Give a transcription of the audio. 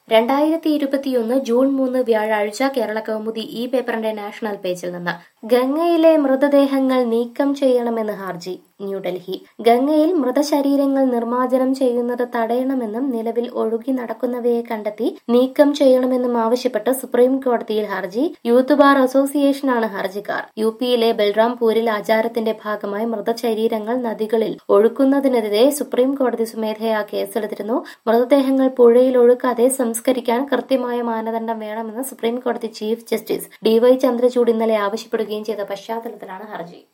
രണ്ടായിരത്തി ഇരുപത്തിയൊന്ന് ജൂൺ മൂന്ന് വ്യാഴാഴ്ച കേരള കൗമുദി ഈ പേപ്പറിന്റെ നാഷണൽ പേജിൽ നിന്ന് ഗംഗയിലെ മൃതദേഹങ്ങൾ നീക്കം ചെയ്യണമെന്ന് ഹർജി ന്യൂഡൽഹി ഗംഗയിൽ മൃതശരീരങ്ങൾ നിർമ്മാർജ്ജനം ചെയ്യുന്നത് തടയണമെന്നും നിലവിൽ ഒഴുകി നടക്കുന്നവയെ കണ്ടെത്തി നീക്കം ചെയ്യണമെന്നും ആവശ്യപ്പെട്ട് സുപ്രീം കോടതിയിൽ ഹർജി യൂത്ത് ബാർ അസോസിയേഷനാണ് ഹർജിക്കാർ യു പിയിലെ ബൽറാംപൂരിൽ ആചാരത്തിന്റെ ഭാഗമായി മൃതശരീരങ്ങൾ നദികളിൽ ഒഴുക്കുന്നതിനെതിരെ സുപ്രീം കോടതി സ്വമേധയാ കേസെടുത്തിരുന്നു മൃതദേഹങ്ങൾ പുഴയിൽ ഒഴുക്കാതെ സംസ്കരിക്കാൻ കൃത്യമായ മാനദണ്ഡം വേണമെന്ന് സുപ്രീം കോടതി ചീഫ് ജസ്റ്റിസ് ഡിവൈ ചന്ദ്രചൂഡ് ഇന്നലെ ആവശ്യപ്പെടുകയും ചെയ്ത പശ്ചാത്തലത്തിലാണ് ഹർജി